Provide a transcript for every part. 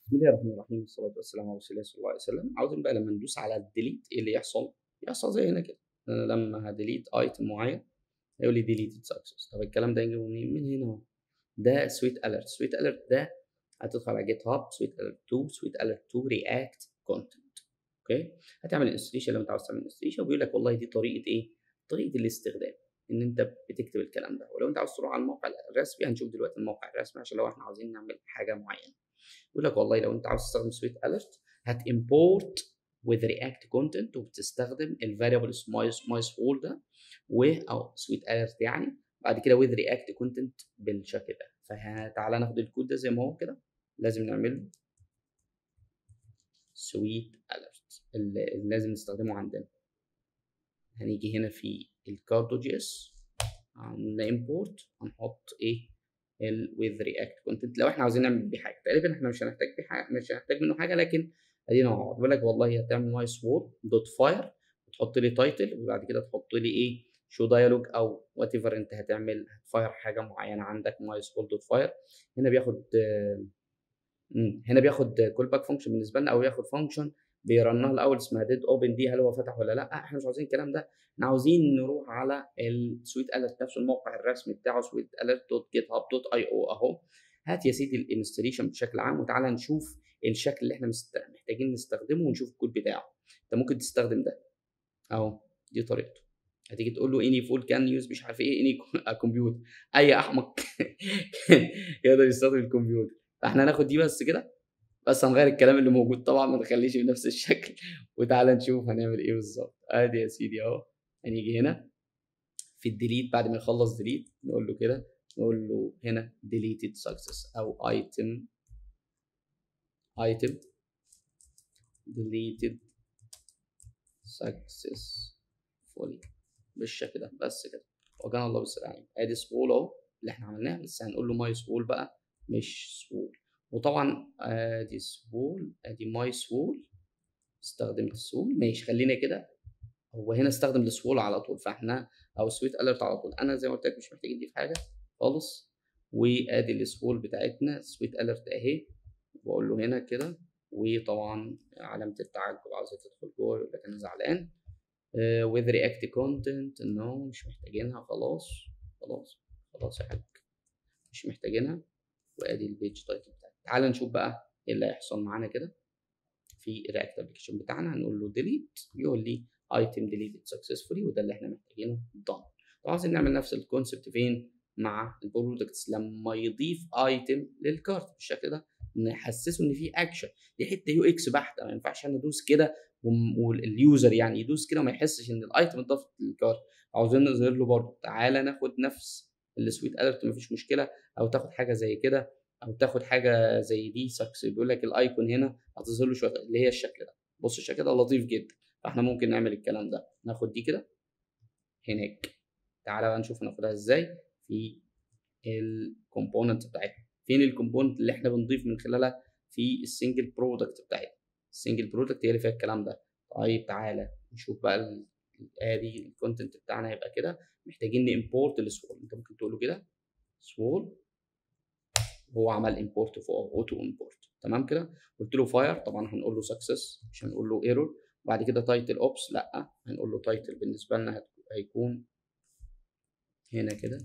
بسم الله الرحمن الرحيم والصلاة والسلام على رسول الله صلى الله عليه وسلم عاوزين بقى لما ندوس على الديليت ايه اللي يحصل؟ يحصل زي هنا كده انا لما هديليت ايتم معين هيقول لي ديليتد سكسس طب الكلام ده يجي منين؟ من هنا اهو ده سويت اليرت سويت اليرت ده هتدخل على جيت هاب سويت اليرت 2 سويت اليرت 2 رياكت كونتنت اوكي هتعمل انستليشن لو انت عاوز تعمل انستليشن وبيقول لك والله دي طريقه ايه؟ طريقه الاستخدام ان انت بتكتب الكلام ده ولو انت عاوز تروح على الموقع الرسمي هنشوف دلوقتي الموقع الرسمي عشان لو احنا عاوزين نعمل حاجه معينه يقول لك والله لو انت عاوز تستخدم سويت اليرت هت import with react content وبتستخدم الفاريبل مايس مايس هول ده و او سويت اليرت يعني بعد كده with react content بالشكل ده فتعالى ناخد الكود ده زي ما هو كده لازم نعمل سويت اليرت اللي لازم نستخدمه عندنا هنيجي هنا في الكاردو جي اس عملنا import هنحط ايه ال with react content لو احنا عاوزين نعمل بيه حاجه تقريبا احنا مش هنحتاج بيه حاجه مش هنحتاج منه حاجه لكن ادينا مع بعض بيقول لك والله هتعمل نايس وول دوت فاير وتحط لي تايتل وبعد كده تحط لي ايه شو دايلوج او وات ايفر انت هتعمل هتفاير حاجه معينه عندك نايس وول دوت فاير هنا بياخد هنا بياخد كول باك فانكشن بالنسبه لنا او ياخد فانكشن بيرنها الاول اسمها ديد اوبن دي هل هو فتح ولا لا احنا مش عاوزين الكلام ده احنا عاوزين نروح على السويت اليرت نفسه الموقع الرسمي بتاعه سويت اليرت دوت جيت هاب دوت اي او اهو هات يا سيدي الانستليشن بشكل عام وتعالى نشوف الشكل اللي احنا محتاجين نستخدمه ونشوف الكود بتاعه انت ممكن تستخدم ده اهو دي طريقته هتيجي تقول له اني فول كان يوز مش عارف ايه اني كمبيوتر اي احمق يقدر يستخدم الكمبيوتر فاحنا هناخد دي بس كده بس هنغير الكلام اللي موجود طبعا ما نخليش بنفس الشكل وتعالى نشوف هنعمل ايه بالظبط ادي يا سيدي اهو هنيجي هنا في الديليت بعد ما يخلص ديليت نقول له كده نقول له هنا deleted success او item item deleted successfully بالشكل ده بس كده وكان الله بالسلامة ادي سبول اهو اللي احنا عملناه بس هنقول له ماي سبول بقى مش سبول وطبعا ادي سبول ادي ماي سبول استخدمت السول ماشي خلينا كده هو هنا استخدم السول على طول فاحنا او سويت اليرت على طول انا زي ما قلت لك مش محتاجين دي في حاجه خالص وادي السول بتاعتنا سويت اليرت اهي بقول له هنا كده وطبعا علامه التعجب عاوزه تدخل جوه يقول لك انا زعلان uh, with react content no مش محتاجينها خلاص خلاص خلاص يا حاج مش محتاجينها وادي البيج تايتل بتاعتي تعال نشوف بقى ايه اللي هيحصل معانا كده في الرياكت ابلكيشن بتاعنا هنقول له ديليت يقول لي ايتم ديليتد سكسسفولي وده اللي احنا محتاجينه دون عاوزين نعمل نفس الكونسبت فين مع البرودكتس لما يضيف ايتم للكارت بالشكل ده نحسسه ان في اكشن دي حته يو اكس بحته ما ينفعش انا ادوس كده واليوزر يعني يدوس كده وما يحسش ان الايتم اتضاف للكارت عاوزين نظهر له برضه تعالى ناخد نفس السويت اليرت مفيش مشكله او تاخد حاجه زي كده او تاخد حاجه زي دي سكس بيقول لك الايكون هنا هتظهر له شويه اللي هي الشكل ده بص الشكل ده لطيف جدا فاحنا ممكن نعمل الكلام ده ناخد دي كده هناك تعالى بقى نشوف هناخدها ازاي في الكومبوننت بتاعتنا فين الكومبوننت اللي احنا بنضيف من خلالها في السنجل برودكت بتاعتنا السنجل برودكت هي اللي فيها الكلام ده طيب تعالى نشوف بقى ادي الكونتنت بتاعنا هيبقى كده محتاجين نimporت السوول انت ممكن تقول له كده سوول هو عمل امبورت فوق اوتو امبورت تمام كده قلت له فاير طبعا هنقول له سكسس مش هنقول له ايرور بعد كده تايتل اوبس لا هنقول له تايتل بالنسبه لنا هيكون هنا كده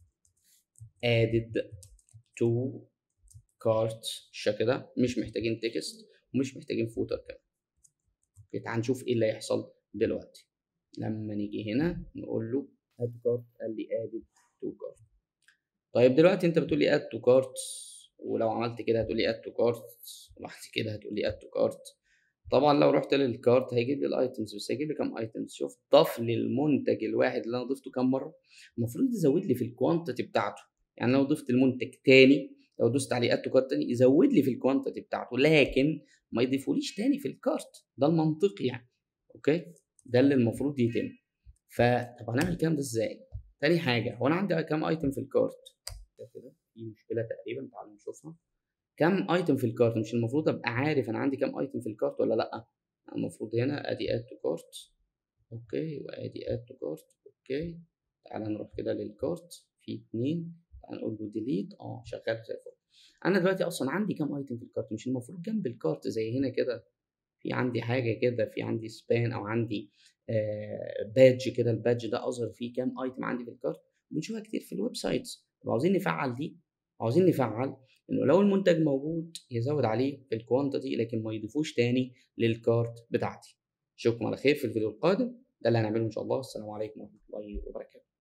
added to cart بالشكل ده مش محتاجين تكست ومش محتاجين فوتر كمان تعال نشوف ايه اللي هيحصل دلوقتي لما نيجي هنا نقول له add cart قال لي added to cart طيب دلوقتي انت بتقول لي add to cart ولو عملت كده هتقول لي add to cart وبعد كده هتقول لي add to cart طبعا لو رحت للكارت هيجيب لي الايتمز بس هيجيب لي كام ايتمز شوف ضاف لي المنتج الواحد اللي انا ضفته كام مره المفروض يزود لي في الكوانتيتي بتاعته يعني لو ضفت المنتج تاني لو دوست عليه اد تو كارت تاني يزود لي في الكوانتيتي بتاعته لكن ما يضيفوليش تاني في الكارت ده المنطقي يعني اوكي ده اللي المفروض يتم فطب هنعمل الكلام ده ازاي تاني حاجه هو انا عندي كام ايتم في الكارت كده في مشكله تقريبا تعالوا نشوفها كم ايتم في الكارت مش المفروض ابقى عارف انا عندي كم ايتم في الكارت ولا لا المفروض هنا ادي اد تو كارت اوكي وادي اد تو كارت اوكي تعالى نروح كده للكارت في اتنين تعالى نقول له ديليت اه شغال زي الفل انا دلوقتي اصلا عندي كام ايتم في الكارت مش المفروض جنب الكارت زي هنا كده في عندي حاجه كده في عندي سبان او عندي آه بادج كده البادج ده اظهر فيه كام ايتم عندي في الكارت بنشوفها كتير في الويب سايتس طب عاوزين نفعل دي عاوزين نفعل انه لو المنتج موجود يزود عليه في الكوانتيتي لكن ما يضيفوش تاني للكارت بتاعتي اشوفكم على خير في الفيديو القادم ده اللي هنعمله ان شاء الله السلام عليكم ورحمه الله وبركاته